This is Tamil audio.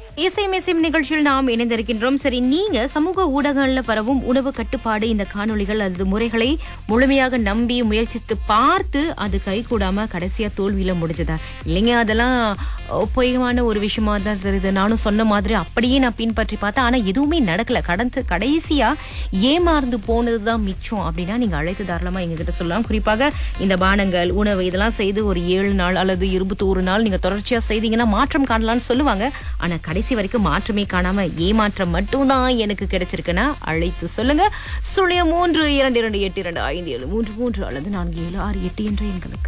இசை மிசையும் நிகழ்ச்சியில் நாம் இணைந்திருக்கின்றோம் சரி நீங்க சமூக ஊடகங்கள்ல பரவும் உணவு கட்டுப்பாடு இந்த காணொளிகள் அல்லது முறைகளை முழுமையாக நம்பி முயற்சித்து பார்த்து அது கைகூடாம கடைசியா தோல்வியில முடிஞ்சதா இல்லைங்க அதெல்லாம் உபயோகமான ஒரு விஷயமா தான் தெரியுது நானும் சொன்ன மாதிரி அப்படியே நான் பின்பற்றி பார்த்தேன் ஆனா எதுவுமே நடக்கல கடந்து கடைசியா ஏமாந்து போனதுதான் மிச்சம் அப்படின்னா நீங்க அழைத்து தாராளமா எங்ககிட்ட சொல்லலாம் குறிப்பாக இந்த பானங்கள் உணவு இதெல்லாம் செய்து ஒரு ஏழு நாள் அல்லது இருபத்தோரு நாள் நீங்க தொடர்ச்சியா செய்தீங்கன்னா மாற்றம் காணலாம்னு சொல்லுவாங்க ஆனா கடைசி வரைக்கும் மாற்றமே காணாம ஏமாற்றம் மட்டும்தான் எனக்கு கிடைச்சிருக்குன்னா அழைத்து சொல்லுங்க சுழிய மூன்று இரண்டு இரண்டு எட்டு இரண்டு ஐந்து ஏழு மூன்று மூன்று அல்லது நான்கு ஏழு ஆறு எட்டு என்ற எண்களுக்கு